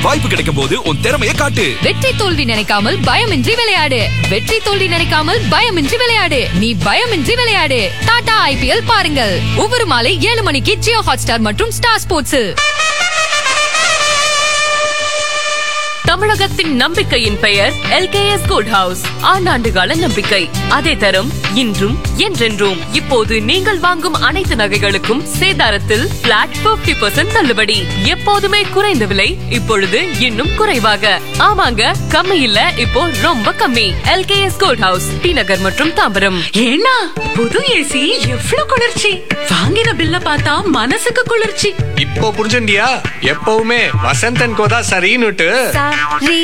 வாய்ப்பு கிடைக்கும் போது உன் திறமையை காட்டு வெற்றி தோல்வி நினைக்காமல் பயமின்றி விளையாடு வெற்றி தோல்வி நினைக்காமல் பயமின்றி விளையாடு நீ பயமின்றி விளையாடு டாடா ஐபிஎல் பாருங்கள் ஒவ்வொரு மாலை ஏழு மணிக்கு ஜியோ ஹாட்ஸ்டார் மற்றும் ஸ்டார் ஸ்போர்ட்ஸில் தமிழகத்தின் நம்பிக்கையின் பெயர் எல்கேஎஸ் குட் ஹவுஸ் ஆண்டாண்டு கால நம்பிக்கை அதே தரும் இன்றும் என்றென்றும் இப்போது நீங்கள் வாங்கும் அனைத்து நகைகளுக்கும் சேதாரத்தில் பிளாட் 50% தள்ளுபடி எப்போதுமே குறைந்த விலை இப்பொழுது இன்னும் குறைவாக ஆமாங்க கம்மி இல்ல இப்போ ரொம்ப கம்மி LKS good house T Nagar மற்றும் தாம்பரம் ஏன்னா புது ஏசி எவ்வளவு குளிர்ச்சி வாங்கின பில்ல பார்த்தா மனசுக்கு குளிர்ச்சி இப்போ புரிஞ்சுண்டியா எப்பவுமே வசந்தன் கோதா சரின்னுட்டு